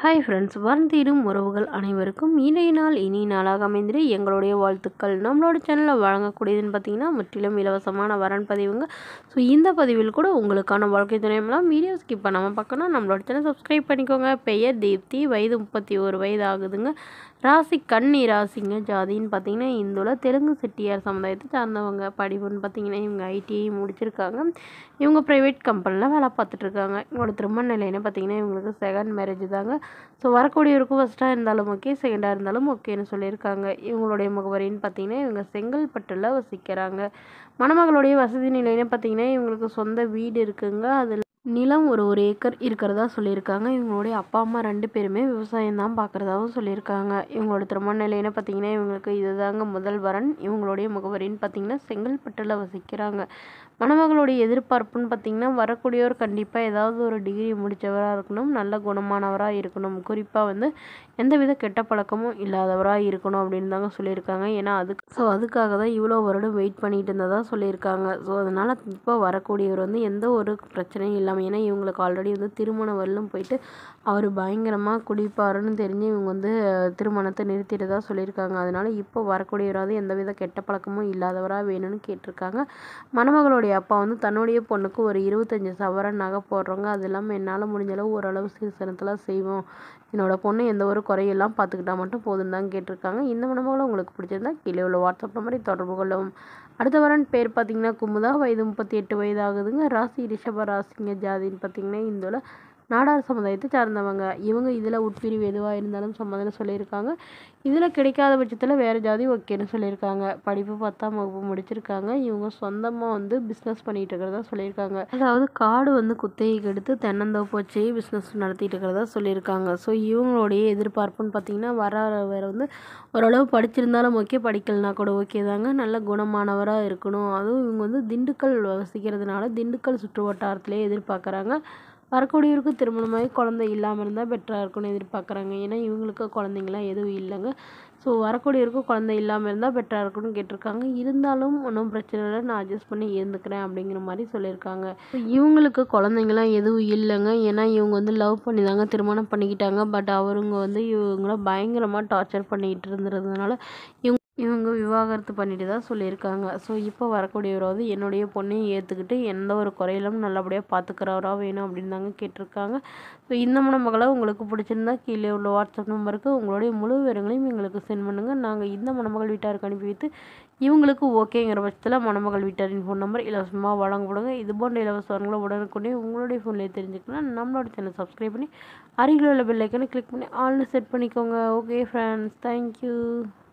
hi friends வருந்தீரும் உறவுகள் அனைவருக்கும் இன்றைய நாள் இனி நாளாக அமைந்திரு எங்களுடைய வாழ்த்துக்கள் நம்மளோட சேனலில் வழங்கக்கூடியதுன்னு பார்த்தீங்கன்னா முற்றிலும் இலவசமான வரன் பதிவுங்க ஸோ இந்த பதிவில் கூட உங்களுக்கான வாழ்க்கை துணையெல்லாம் வீடியோ ஸ்கிப் பண்ணாமல் பார்க்கணும் நம்மளோட சேனல் சப்ஸ்கிரைப் பண்ணிக்கோங்க பெயர் தீப்தி வயது முப்பத்தி ஒரு வயது ஆகுதுங்க ராசி கன்னி ராசிங்க ஜாதின்னு பார்த்தீங்கன்னா இந்துல தெலுங்கு செட்டியார் சமுதாயத்தை சார்ந்தவங்க படிப்புன்னு பார்த்தீங்கன்னா இவங்க ஐடிஐ முடிச்சிருக்காங்க இவங்க ப்ரைவேட் கம்பெனியில் வேலை பார்த்துட்ருக்காங்க இவங்களோட திருமண நிலைன்னு பார்த்தீங்கன்னா இவங்களுக்கு செகண்ட் மேரேஜ் தாங்க ஸோ வரக்கூடியவருக்கும் ஃபஸ்ட்டாக இருந்தாலும் ஓகே செகண்டாக இருந்தாலும் ஓகேன்னு சொல்லியிருக்காங்க இவங்களுடைய முகவரின்னு பார்த்தீங்கன்னா இவங்க செங்கல்பட்டில் வசிக்கிறாங்க மணமகளுடைய வசதி நிலைன்னு பார்த்தீங்கன்னா இவங்களுக்கு சொந்த வீடு இருக்குங்க அதில் நிலம் ஒரு ஒரு ஏக்கர் இருக்கிறதா சொல்லியிருக்காங்க இவங்களுடைய அப்பா அம்மா ரெண்டு பேருமே விவசாயம் தான் பார்க்குறதாவும் சொல்லியிருக்காங்க இவங்களோட திருமண நிலைன்னு பார்த்தீங்கன்னா இவங்களுக்கு இதுதாங்க முதல் வரன் இவங்களுடைய முகவரின்னு பார்த்தீங்கன்னா செங்கல்பட்டில் வசிக்கிறாங்க மணமகளுடைய எதிர்பார்ப்புன்னு பார்த்தீங்கன்னா வரக்கூடியவர் கண்டிப்பாக ஏதாவது ஒரு டிகிரி முடித்தவராக இருக்கணும் நல்ல குணமானவராக இருக்கணும் குறிப்பாக வந்து எந்தவித கெட்ட பழக்கமும் இல்லாதவராக இருக்கணும் அப்படின்னு தாங்க சொல்லியிருக்காங்க ஏன்னா அதுக்கு ஸோ அதுக்காக தான் இவ்வளோ வருடம் வெயிட் பண்ணிட்டு இருந்ததாக சொல்லியிருக்காங்க ஸோ அதனால் இப்போ வரக்கூடியவர் வந்து எந்த ஒரு பிரச்சனையும் இல்லாமல் ஏன்னா இவங்களுக்கு ஆல்ரெடி வந்து திருமண வரலும் போயிட்டு அவர் பயங்கரமாக குடிப்பாருன்னு தெரிஞ்சு இவங்க வந்து திருமணத்தை நிறுத்திட்டதாக சொல்லியிருக்காங்க அதனால் இப்போ வரக்கூடியவராவது எந்தவித கெட்ட பழக்கமும் இல்லாதவராக வேணும்னு கேட்டிருக்காங்க மணமகளோடைய அப்பா வந்து தன்னுடைய பொண்ணுக்கு ஒரு இருபத்தஞ்சி சவரன் நகை போடுறவங்க அது இல்லாமல் என்னால் முடிஞ்சளவு ஓரளவு சீர்சனத்தில் செய்வோம் என்னோடய பொண்ணு எந்த ஒரு குறையெல்லாம் பார்த்துக்கிட்டா மட்டும் போதும் தான் கேட்டிருக்காங்க இந்த மணமகளும் உங்களுக்கு பிடிச்சிருந்தா கீழே உள்ள வாட்ஸ்அப் நம்பரை தொடர்பு கொள்ளவும் அடுத்த வரன் பேர் பார்த்தீங்கன்னா குமுதா வயது முப்பத்தி எட்டு வயது ஆகுதுங்க ராசி ரிஷப ராசிங்க ஜாதின்னு பார்த்தீங்கன்னா இந்துல நாடார் சமுதாயத்தை சார்ந்தவங்க இவங்க இதில் உட்பிரிவு எதுவாக இருந்தாலும் சம்மதம் சொல்லியிருக்காங்க இதில் கிடைக்காத பட்சத்தில் வேறு ஜாதி ஓகேன்னு சொல்லியிருக்காங்க படிப்பு பத்தாம் வகுப்பு முடிச்சிருக்காங்க இவங்க சொந்தமாக வந்து பிஸ்னஸ் பண்ணிகிட்டு இருக்கிறதா சொல்லியிருக்காங்க அதாவது காடு வந்து குத்தகைக்கு எடுத்து தென்னந்தோப்பு வச்சு பிஸ்னஸ் நடத்திட்டு இருக்கிறதா சொல்லியிருக்காங்க ஸோ இவங்களுடைய எதிர்பார்ப்புன்னு பார்த்தீங்கன்னா வர வேறு வந்து ஓரளவு படிச்சிருந்தாலும் ஓகே படிக்கலனா கூட ஓகே தாங்க நல்ல குணமானவராக இருக்கணும் அதுவும் இவங்க வந்து திண்டுக்கல் வசிக்கிறதுனால திண்டுக்கல் சுற்று வட்டாரத்திலே எதிர்பார்க்குறாங்க வரக்கூடியவருக்கு திருமணமாகி குழந்தை இல்லாமல் இருந்தால் பெட்டராக இருக்கும்னு எதிர்பார்க்குறாங்க ஏன்னா இவங்களுக்கு குழந்தைங்களாம் எதுவும் இல்லைங்க ஸோ வரக்கூடியவருக்கும் குழந்தை இல்லாமல் இருந்தால் பெட்டராக இருக்கும்னு கேட்டிருக்காங்க இருந்தாலும் ஒன்றும் பிரச்சனை இல்லை நான் அட்ஜஸ்ட் பண்ணி இருந்துக்கிறேன் அப்படிங்கிற மாதிரி சொல்லியிருக்காங்க இவங்களுக்கு குழந்தைங்களாம் எதுவும் இல்லைங்க ஏன்னா இவங்க வந்து லவ் பண்ணி தாங்க திருமணம் பண்ணிக்கிட்டாங்க பட் அவருங்க வந்து இவங்கள பயங்கரமாக டார்ச்சர் பண்ணிக்கிட்டு இருந்ததுனால இவங்க இவங்க விவாகரத்து பண்ணிட்டு தான் சொல்லியிருக்காங்க ஸோ இப்போ வரக்கூடியவர் வந்து என்னுடைய பொண்ணையும் ஏற்றுக்கிட்டு எந்த ஒரு குறையிலும் நல்லபடியாக பார்த்துக்கிறவரா வேணும் அப்படின்னு தாங்க கேட்டிருக்காங்க ஸோ இந்த மணமகளை உங்களுக்கு பிடிச்சிருந்தா கீழே உள்ள வாட்ஸ்அப் நம்பருக்கு உங்களுடைய முழு விவரங்களையும் எங்களுக்கு சென்ட் பண்ணுங்கள் நாங்கள் இந்த மணமகள் வீட்டாருக்கு அனுப்பி வைத்து இவங்களுக்கு ஓகேங்கிற பட்சத்தில் மணமகள் வீட்டாரின் ஃபோன் நம்பர் இலவசமாக வழங்கப்படுங்க இது போன்ற இலவச வரங்களை உடனுக்குடனே உங்களுடைய ஃபோன்லேயே தெரிஞ்சுக்கலாம் நம்மளோட சேனல் சப்ஸ்கிரைப் பண்ணி அருகில் உள்ள பெல்லைக்கனை கிளிக் பண்ணி ஆல்னு செட் பண்ணிக்கோங்க ஓகே ஃப்ரெண்ட்ஸ் தேங்க்யூ